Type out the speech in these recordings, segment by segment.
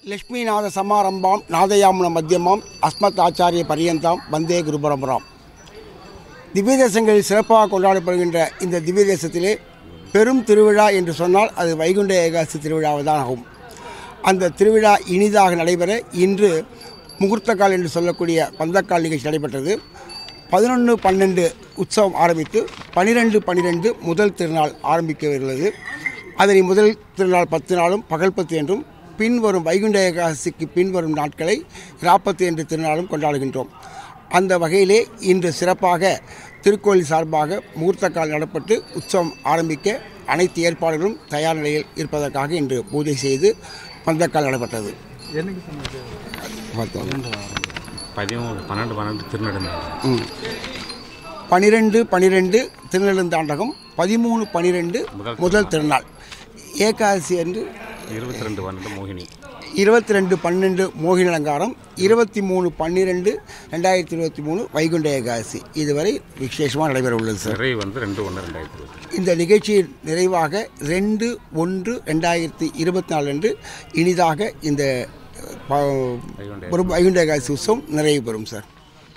லக்ஷ்மிநாத சமாரம்பாம் நாதயாமுன மத்தியமாம் அஸ்மத் ஆச்சாரிய பரியந்தாம் வந்தே குருபரம்பராம் திவ்ய தேசங்களில் சிறப்பாக கொண்டாடப்படுகின்ற இந்த திவ்ய தேசத்திலே பெரும் திருவிழா என்று சொன்னால் அது வைகுண்ட ஏகாதசி திருவிழாவுதான் ஆகும் அந்த திருவிழா இனிதாக நடைபெற இன்று முகூர்த்தக்கால் என்று சொல்லக்கூடிய பந்தக்கால் நிகழ்ச்சி நடைபெற்றது பதினொன்று பன்னெண்டு உற்சவம் ஆரம்பித்து பனிரெண்டு பன்னிரெண்டு முதல் திருநாள் ஆரம்பிக்கவுள்ளது அதனை முதல் திருநாள் பத்து நாளும் பகல்பத்து என்றும் பின்வரும் வைகுண்ட ஏகாதசிக்கு பின்வரும் நாட்களை ராப்பத்து என்று திருநாளும் கொண்டாடுகின்றோம் அந்த வகையிலே இன்று சிறப்பாக திருக்கோயில் சார்பாக முகூர்த்தக்கால் நடப்பட்டு உற்சவம் ஆரம்பிக்க அனைத்து ஏற்பாடுகளும் தயார் நிலையில் இருப்பதற்காக இன்று பூஜை செய்து பந்தக்கால் நடைபெற்றது என்னைக்கு சொன்னது பார்த்தோம். பதிமூணு பன்னெண்டு பன்னெண்டு திருநெடுந்தாள் ம். பனிரெண்டு பனிரெண்டு திருநெடுந்தாண்டகம் பதிமூணு பனிரெண்டு முதல் முதல் திருநாள் ஏகாதசி அன்று இருபத்தி ரெண்டு பன்னெண்டு மோகினி இருபத்தி ரெண்டு பன்னெண்டு மோகினி அலங்காரம் இருபத்தி மூணு பன்னிரெண்டு ரெண்டாயிரத்தி இருபத்தி மூணு வைகுண்ட ஏகாதசி இதுவரை விசேஷமாக நடைபெற உள்ளது சார் சிறை வந்து ரெண்டு ஒன்று ரெண்டாயிரத்தி இருபத்தி இந்த நிகழ்ச்சியின் நிறைவாக ரெண்டு ஒன்று ரெண்டாயிரத்தி இருபத்தி நாலு அன்று இனிதாக இந்த ப- வைகுண்ட ஒரு வைகுண்ட ஏகாதசி உற்சவம் நிறைவு பெறும் சார்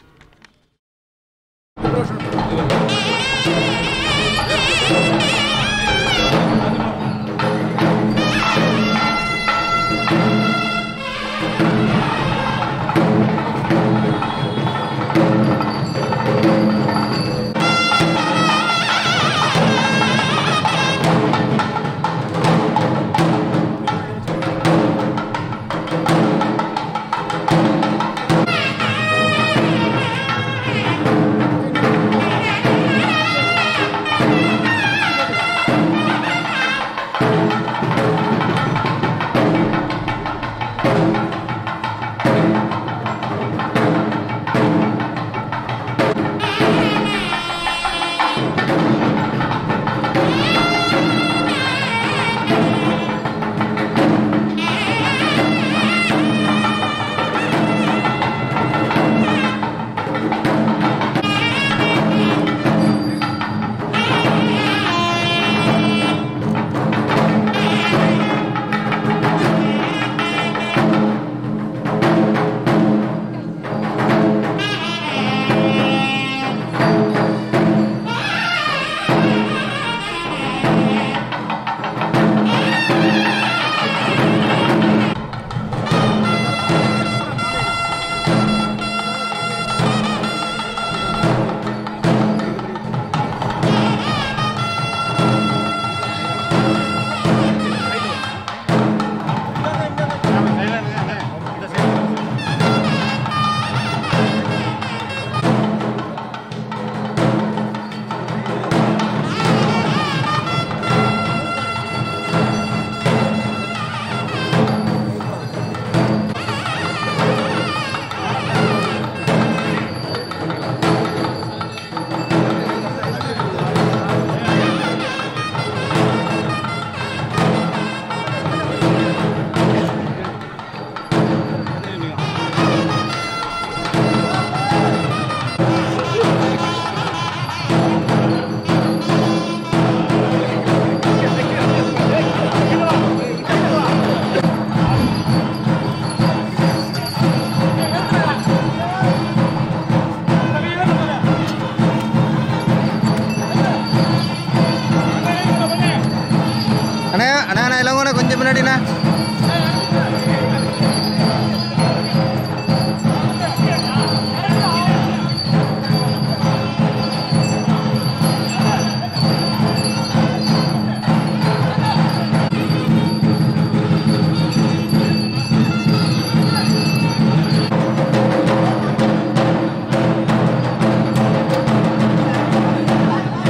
அண்ணா அண்ணா அண்ணா இளங்கோண்ணே கொஞ்சம் முன்னாடிண்ணா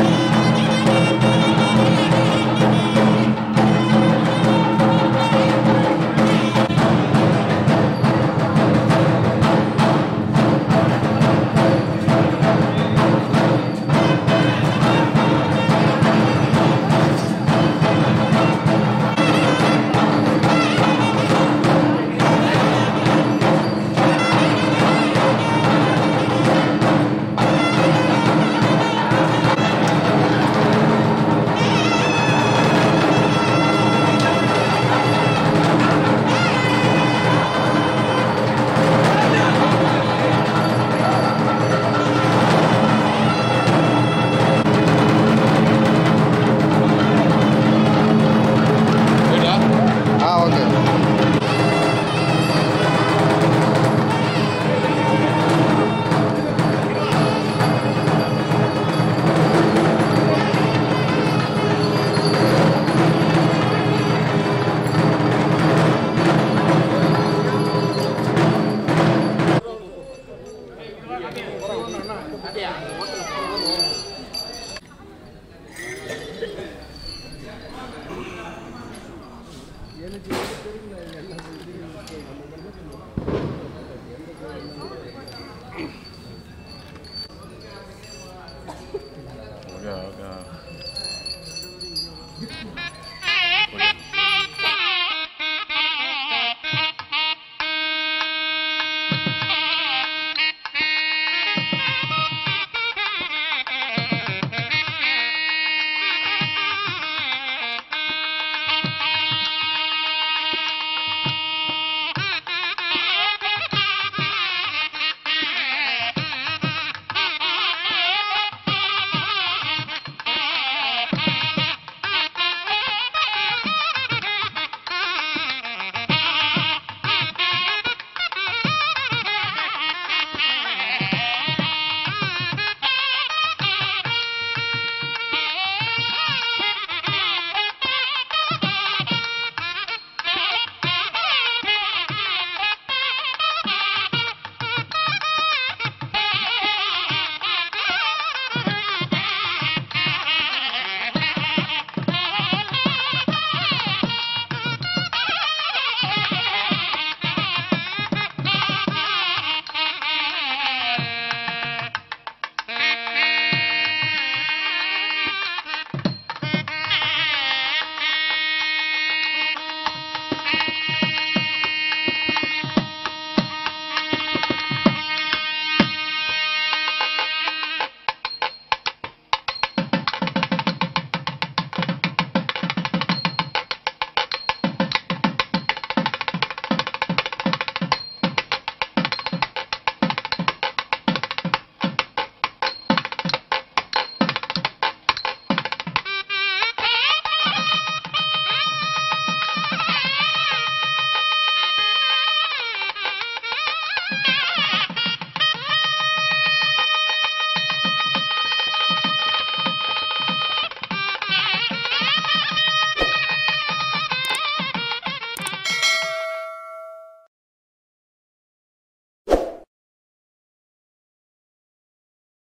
ஆ ஓகே ஓகே